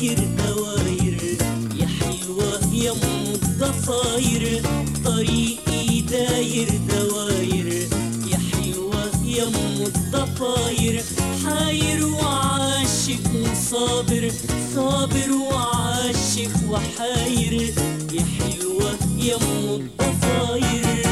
داير دواير يا حلوة يا ام الضفاير طريقي داير دواير يا حلوة يا ام الضفاير حاير وعاشق وصابر صابر وعاشق وحاير يا حلوة يا ام الضفاير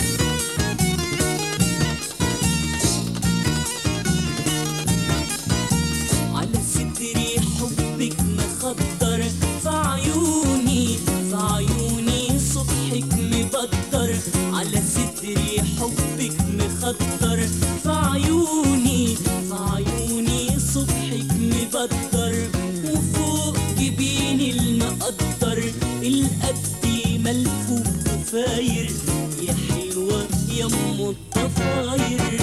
على صدري حبك مخدر في عيوني في عيوني صبحك مبدر على صدري حبك مخدر في عيوني في عيوني صبحك مبدر وفوق جبيني المقدر القد ملفوف وفاير يا حلوة يا ام الضفاير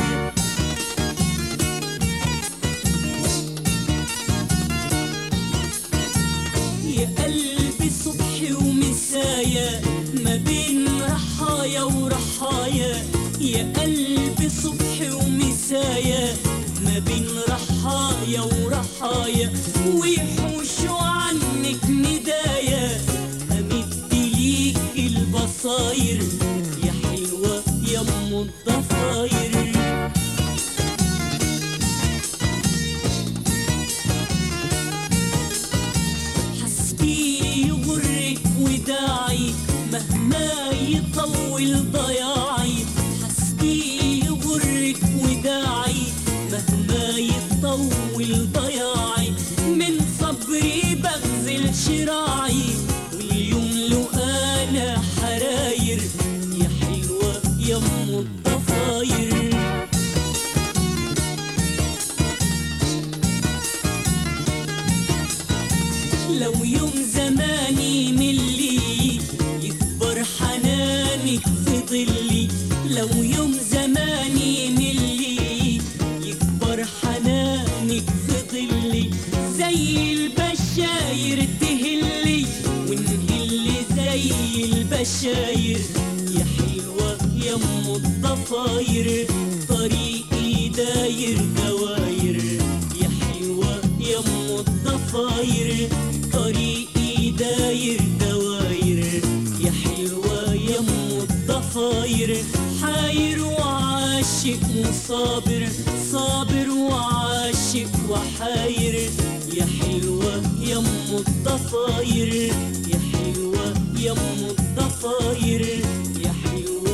يا قلبي صبحي ومسايا ما بين رحايا ورحايا يا قلبي صبحي ومسايا ما بين رحايا ورحايا ويحوشوا عنك ندايا امد ليك البصاير يا حلوة يا ام الضفاير حسبي يغرك وداعي مهما يطول ضياعي حسبي يغرك وداعي مهما يطول ضياعي من صبري بغزل شراعي واليوم لو انا حراير يا حلوة يا ام الضفاير لو يوم زماني ملي يكبر حنانك في ظلي لو يوم زماني ملي يكبر حنانك في ظلي زي البشاير تهلي ونهل زي البشاير يا حلوة يا ام الضفاير طريقي داير دواير يا حلوة يا ام الضفاير طريقي داير دواير يا حلوة يا ام الضفاير حاير وعاشق وصابر صابر وعاشق وحاير يا حلوة يا ام الضفاير يا حلوة يا ام الضفاير يا حلوة